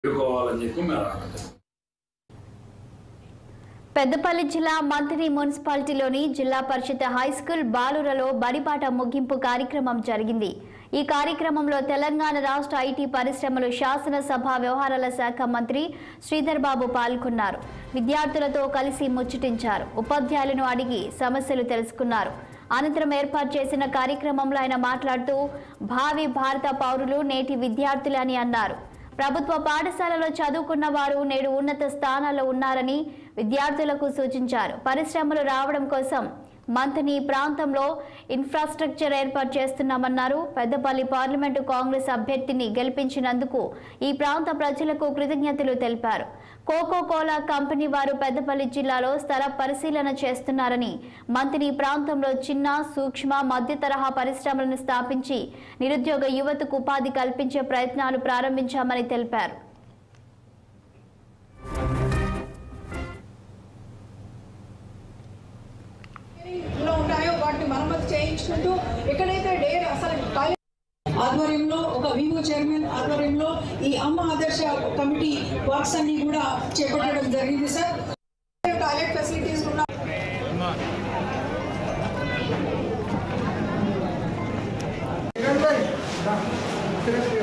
ఎదుర్కోవాలని చెప్పి మేము రావడం పెద్దపల్లి జిల్లా మంత్రి మున్సిపాలిటీలోని జిల్లా పరిషత్ హై స్కూల్ బాలురలో బడిపాట ముగింపు కార్యక్రమం జరిగింది ఈ కార్యక్రమంలో తెలంగాణ రాష్ట్ర ఐటీ పరిశ్రమలు శాసనసభ వ్యవహారాల శాఖ మంత్రి శ్రీధర్ బాబు పాల్గొన్నారు విద్యార్థులతో కలిసి ముచ్చటించారు ఉపాధ్యాయులను అడిగి సమస్యలు తెలుసుకున్నారు అనంతరం ఏర్పాటు చేసిన కార్యక్రమంలో ఆయన మాట్లాడుతూ భావి భారత పౌరులు నేటి విద్యార్థులు అని అన్నారు ప్రభుత్వ పాఠశాలలో చదువుకున్న వారు నేడు ఉన్నత స్థానాల్లో ఉన్నారని విద్యార్థులకు సూచించారు పరిశ్రమలు రావడం కోసం మంత్ని ప్రాంతంలో ఇన్ఫ్రాస్ట్రక్చర్ ఏర్పాటు చేస్తున్నామన్నారు పెద్దపల్లి పార్లమెంటు కాంగ్రెస్ అభ్యర్థిని గెలిపించినందుకు ఈ ప్రాంత ప్రజలకు కృతజ్ఞతలు తెలిపారు కోకో కోలా కంపెనీ వారు పెద్దపల్లి జిల్లాలో స్థల పరిశీలన చేస్తున్నారని మంత్రి ప్రాంతంలో చిన్న సూక్ష్మ మధ్య తరహా పరిశ్రమలను స్థాపించి నిరుద్యోగ యువతకు ఉపాధి కల్పించే ప్రయత్నాలు ప్రారంభించామని తెలిపారు లో ఉంటాయో వాటిని మరమ్మతు చేయించుకుంటూ ఎక్కడైతే డేర్ అసలు టాయిలెట్ ఆధ్వర్యంలో ఒక వివో చైర్మన్ ఆధ్వర్యంలో ఈ అమ్మ ఆదర్శ కమిటీ వర్క్స్ అన్ని కూడా చేపట్టడం జరిగింది సార్ టాయిలెట్ ఫెసిలిటీస్ ఉన్న Gracias.